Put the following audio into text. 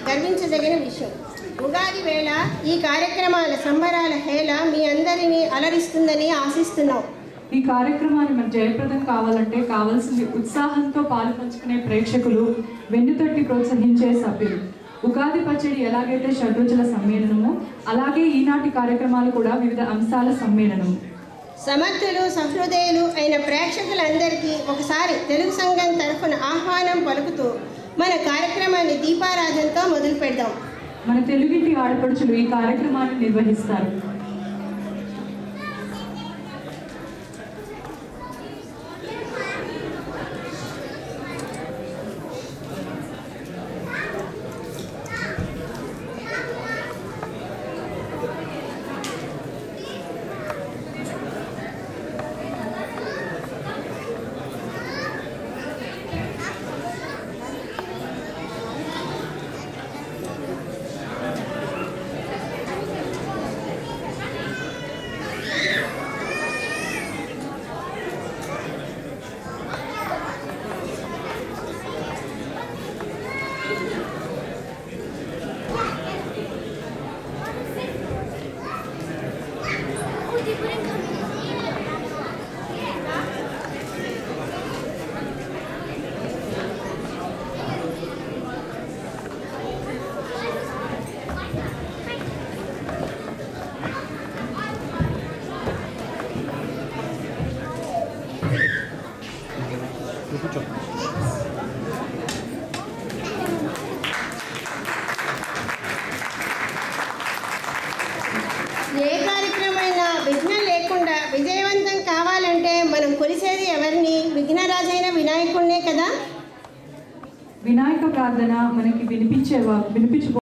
గర్వించదగిన విషయం ఉగాది వేళ ఈ కార్యక్రమాల సంబరాల హేళ మీ అందరినీ అలరిస్తుందని ఆశిస్తున్నాం ఈ కార్యక్రమాన్ని మన జయప్రదం కావాలంటే కావాల్సింది ఉత్సాహంతో పాలు పంచుకునే ప్రేక్షకులు వెన్నుతట్టి ప్రోత్సహించే సభ్యులు ఉగాది పచ్చడి ఎలాగైతే షడ్రుచుల సమ్మేళనము అలాగే ఈనాటి కార్యక్రమాలు కూడా వివిధ అంశాల సమ్మేళనము సమర్థులు సహృదయులు అయిన ప్రేక్షకులందరికీ ఒకసారి తెలుగు సంఘం తరఫున ఆహ్వానం పలుకుతూ మన కార్యక్రమాన్ని దీపారాధనతో మొదలు పెడదాం మన తెలుగింటి ఆడపడుచులు ఈ కార్యక్రమాన్ని నిర్వహిస్తారు ఏ కార్యక్రమైనా విఘ్నం లేకుండా విజయవంతం కావాలంటే మనం కొలిసేది ఎవరిని విఘ్నరాజైన వినాయకుడినే కదా వినాయక ప్రార్థన మనకి వినిపించే వినిపించు